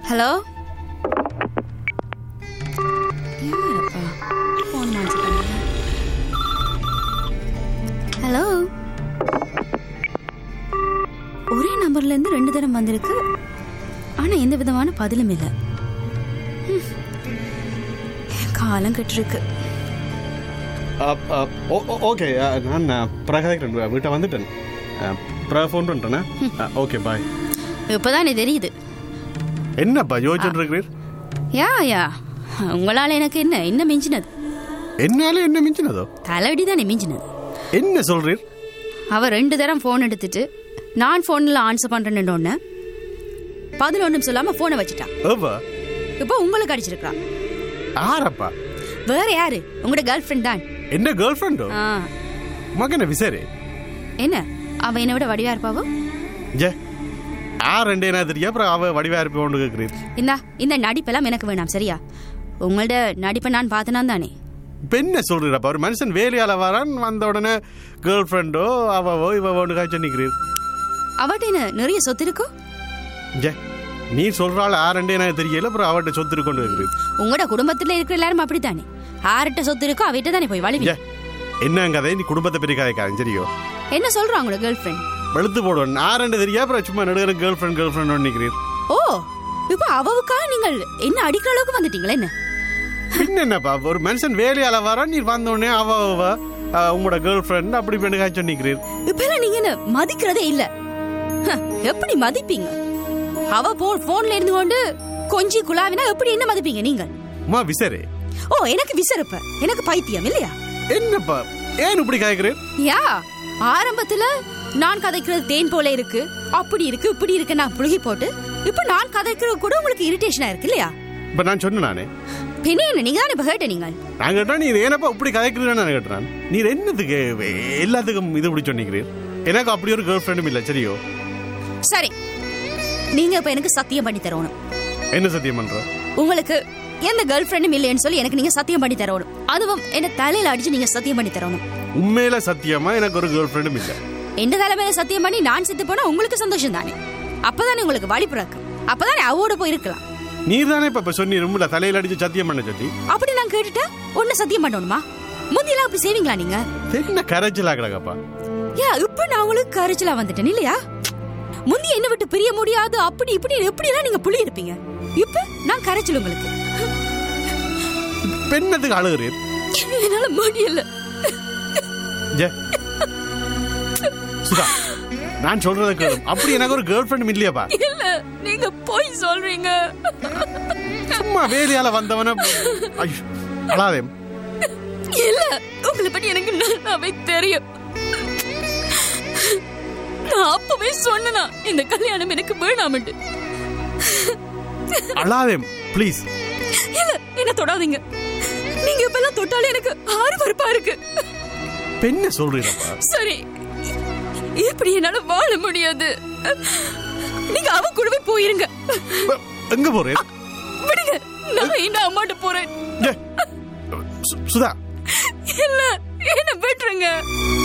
Hello யாரப்பா phone மாட்டிட்டாங்க hello ஒரே நம்பர்ல இருந்து ரெண்டு தரம் வந்திருக்கு ஆனா எந்த விதமான பதிலும் இல்லை ம். காலம் கெட்டிருக்கு ஓகே நான் பிரகாக்கிறேன் வீட்டை வந்துட்டேன் அப்புறம் ஃபோன் பண்ணுறேண்ணா ஓகே பாய் இப்பதான் எனக்கு தெரியுது என்னப்பா யோசிச்சுட்டு இருக்கிறீர் யா யா உங்களால எனக்கு என்ன என்ன மிஞ்சினது என்னால என்ன மிஞ்சினதோ தலைவடி தானே மிஞ்சினது என்ன சொல்றீர் அவ ரெண்டு தரம் ஃபோன் எடுத்துட்டு நான் ஃபோனில் ஆன்சர் பண்றேன்னு பதினொன்றும் சொல்லாம ஃபோனை வச்சுட்டா ஏப்பா இப்போ உங்களுக்கு அடிச்சிருக்கா ஆரப்பா வேற யாரு உங்களோட கேர்ள் ஃப்ரெண்ட் தான் என்ன கேர்ள் ஃப்ரெண்டோ ஆ, மகன விசாரி என்ன அவ என்னை விட வடிவா இருப்பாவோ ஜே ஆ ரெண்டு என்ன தெரியும் அப்புறம் அவ வடிவா இருப்பி கொண்டு கேட்குறீர் இந்தா இந்த நடிப்பெல்லாம் எனக்கு வேணாம் சரியா உங்களோட நடிப்பை நான் பார்த்தனா தானே இப்போ என்ன சொல்றீரப்பா ஒரு மனுஷன் வேலையால வரான் வந்த உடனே கேர்ள் ஃப்ரெண்டோ அவவோ இவவோன்னு காய்ச்சி நிற்கிறீர் அவட்ட என்ன நிறைய சொத்து இருக்கோ ஜே நீ சொல்றாள் ஆ ரெண்டு எனக்கு தெரியல அப்புறம் அவட்ட சொத்து கொண்டு கேட்குறீர் உங்களோட குடும்பத்துல இருக்கிற எல்லாரும் அப்படித்தானே ஆர்கிட்ட சொத்து இருக்கோ அவட்ட தானே போய் வலிவி ஜே என்ன கதை நீ குடும்பத்தை பெரிய கதைக்காரன் சரியோ என்ன சொல்றான் உங்களோட கேர்ள் ஃப்ரெண்ட் வெளுத்து போடுவேன் நான் ரெண்டு தெரியா அப்புறம் சும்மா நடுகிற கேர்ள் ஃப்ரெண்ட் கேர்ள் ஃப்ரெண்ட் நிற்கிறீர் ஓ இப்போ அவவுக்கா நீங்கள் என்ன அடிக்கிற அளவுக்கு வந்துட்டீங்களா என்ன பின்ன என்னப்பா ஒரு மனுஷன் வேலையால வரான் நீ வந்த உடனே அவ அவ அஹ், உங்களோட கேர்ள் ஃப்ரெண்ட் அப்படி பெண்ணு காய்ச்சி நிற்கிறீர் இப்பெல்லாம் நீங்க என்ன மதிக்கிறதே இல்ல ஹ, எப்படி மதிப்பீங்க அவ போ போன்ல இருந்து கொண்டு கொஞ்சி குழாவினா எப்படி என்ன மதிப்பீங்க நீங்கள் அம்மா விசாரி ஓ எனக்கு விசரப்ப எனக்கு பைத்தியம் இல்லையா என்னப்பா ஏன் இப்படி காய்க்கிறேன் யா ஆரம்பத்துல நான் கதைக்கிறது தேன் போல இருக்கு அப்படி இருக்கு இப்படி இருக்கு நான் புழுகி போட்டு இப்ப நான் கதைக்கிறது கூட உங்களுக்கு இரிட்டேஷனா இருக்கு இல்லையா இப்ப நான் சொன்னேன் நானே பின்ன என்ன நீங்க தானே இப்ப கேட்ட நீங்கள் நான் கேட்டா நீ ஏனப்பா இப்படி கதைக்கிறேன்னு நான் கேட்டுறான் நீ என்னத்துக்கு எல்லாத்துக்கும் இது இப்படி சொன்னிக்கிறீர் எனக்கு அப்படி ஒரு கேர்ள் ஃப்ரெண்டும் இல்லை சரியோ சரி நீங்க இப்ப எனக்கு சத்தியம் பண்ணி தரணும் என்ன சத்தியம் பண்ற உங்களுக்கு எந்த கேர்ள் ஃப்ரெண்டும் இல்லைன்னு சொல்லி எனக்கு நீங்க சத்தியம் பண்ணி தரணும் அதுவும் என்ன தலையில அடிச்சு நீங்க சத்தியம் பண்ணி தரணும் உண்மையில சத்தியமா எனக்கு ஒரு கேர்ள் ஃப்ரெண்டும் இல்லை எந்த தலைமையில சத்தியம் பண்ணி நான் செத்து போனா உங்களுக்கு சந்தோஷம் தானே அப்பதானே உங்களுக்கு வழி பிறக்கும் அப்பதானே அவோட போய் இருக்கலாம் நீ தானே இப்ப இப்ப சொன்னி ரொம்ப தலையில அடிச்சு சத்தியம் பண்ண சொல்லி அப்படி நான் கேட்டுட்டா ஒன்னு சத்தியம் பண்ணணுமா முந்தியெல்லாம் அப்படி செய்வீங்களா நீங்க என்ன கரைச்சலா கிடக்கப்பா ஏ இப்ப நான் உங்களுக்கு கரைச்சலா வந்துட்டேன் இல்லையா முந்தி என்ன விட்டு பிரிய முடியாது அப்படி இப்படி எப்படி எல்லாம் நீங்க புளி இருப்பீங்க இப்ப நான் கரைச்சல் உங்களுக்கு பெண்ணத்துக்கு அழுகிறீர் என்னால முடியல ஜே சுதா நான் சொல்றத கேளு அப்படி எனக்கு ஒரு கேர்ள் ஃப்ரெண்டும் இல்லையாப்பா இல்ல நீங்க போய் சொல்றீங்க சும்மா வேலையால வந்தவன ஐயோ, அழாதே இல்ல உங்களை பத்தி எனக்கு நல்லாவே தெரியும் நான் அப்பவே சொன்னனா இந்த கல்யாணம் எனக்கு வேணாமட்டு அழாதே ப்ளீஸ் இல்ல என்ன தொடாதீங்க நீங்க இப்ப எல்லாம் தொட்டாலே எனக்கு ஆறு பருப்பா இருக்கு பெண்ண சொல்றீரப்பா சரி இப்படி என்னால வாழ முடியாது நீங்க அவ கூடவே போயிருங்க ப- எங்க போறேன் விடுங்க நான் இந்த அம்மாட்ட போறேன் ஜே, சு- சுதா இல்ல என்ன விட்டுருங்க